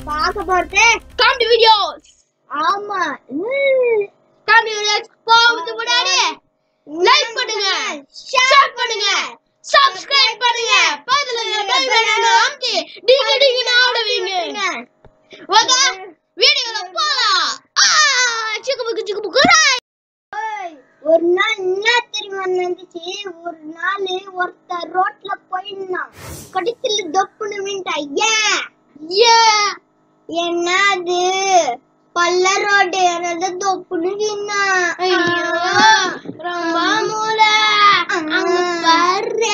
பார்க்க போறது comedy videos ஆமா ம். காமெடி வீடியோஸ் போகிறதுக்கு முன்னாடி லைக் பண்ணுங்க ஷேர் பண்ணுங்க சப்ஸ்கிரைப் பண்ணுங்க பக்கத்துல இருக்கிற பெல் பட்டனை அமுத்தி டிங்க டிங்கன்னு ஆடுவீங்க வாங்க வீடியோல போலாம் ஆ சிக்கு புக்கு சிக்கு புக்கு ஓய், ஒரு நாள் என்ன தெரியுமா நடந்துச்சு ஒரு நாள் ஒருத்தர் ரோட்ல போயிருந்தான் கடைசியில தொப்புன்னு விண்டா ஏன் ஏ என்னது பல்ல ரோடு அதனால தொப்புன்னு விண்ணா ஐயோ ரொம்ப மூளை அங்க பாரு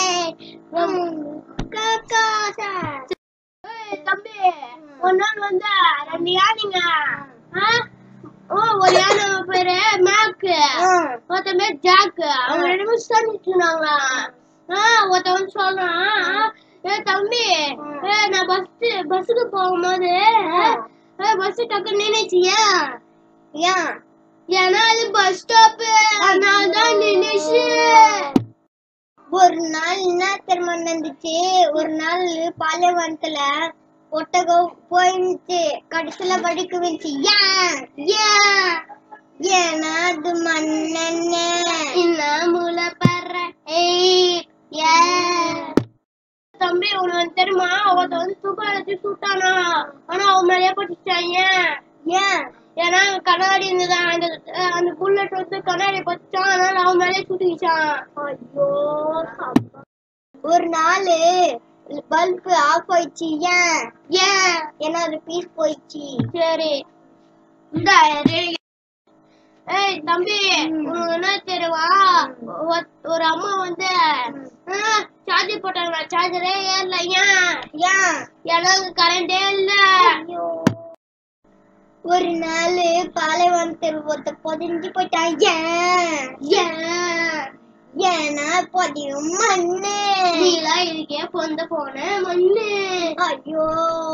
ஏய், தம்பி ஒரு நாள் வந்து ரெண்டு யானைங்க ஆ? ஓ ஒரு யானை பேரு மேக்கு ஒருத்தன் பேர் ஜாக்கு அவங்க ரெண்டு பேரும் சேர்ந்துட்டு இருந்தாங்க ஆ ஒருத்தன் வந்து சொல்றான் ஏ தம்பி ஏ நான் பஸ் பஸ்ஸுக்கு போகும்போது பஸ் டக்கு நின்னுச்சு ஏன் ஏன் ஏன்னா அது பஸ் ஸ்டாப் அதனால தான் நின்னுச்சு ஒரு நாள் என்ன தெரியுமா நடந்துச்சு ஒரு நாள் பாலைவனத்துல ஒட்டகம் போயிருந்துச்சு கடைசியில படிக்க வச்சு ஏன் ஏன் ஏன்னா அது மண்ணெண்ண என்ன மூளை பர்ற ஏய் ஏன் தம்பி உனக்கு தெரியுமா ஒருத்தன் வந்து தூக்கம் அழைச்சி சுட்டானா ஆனா அவன் மேலேயே பட்டுச்சான் ஏன் ஏன் ஏன்னா கண்ணாடி இருந்ததா அந்த அஹ், அந்த புல்லட் வந்து கண்ணாடி பட்டுச்சான் அதனால அவன் மேலே சுட்டுக்கிச்சான் ஐயோ அப்பா. ஒரு நாள் பல்பு ஆஃப் ஆயிடுச்சு ஏன் ஏன் ஏன்னா அது பீஸ் போயிடுச்சு சரி இந்த இரு. ஏய் தம்பி உனக்கு என்ன தெரியுமா ஒ- ஒரு அம்மா வந்து சார்ஜர் போட்டாங்க சார்ஜரே ஏறல ஏன் ஏன் எனக்கு கரண்டே இல்ல ஐயோ ஒரு நாள் பாலைவனத்தில் ஒருத்த பொதிஞ்சு போயிட்டான் ஏன் ஏன் ஏன்னா பொதியும் மண்ணு நீலாம் இதுக்கே பொந்த போன மண்ணு ஐயோ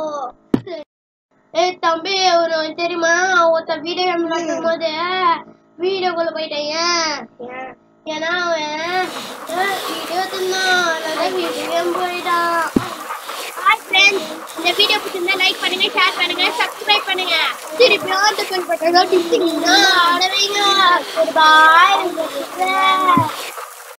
ஏய் தம்பி உனக்கு தெரியுமா ஒருத்த வீடியோ விளாடும் போது வீடியோக்குள்ள போயிட்டேன் ஏன் ஏன் ஏன்னா அவன் வீடியோ தின்னான் அதனால வீடியோ போயிட்டான் ஹாய் ஃப்ரெண்ட்ஸ் இந்த வீடியோ பிடிச்சிருந்தா லைக் பண்ணுங்க ஷேர் பண்ணுங்க சப்ஸ்கிரைப் பண்ணுங்க திருப்பி ஆன் பட்டன் டிஸ்டிங் ஆடவீங்க பாய்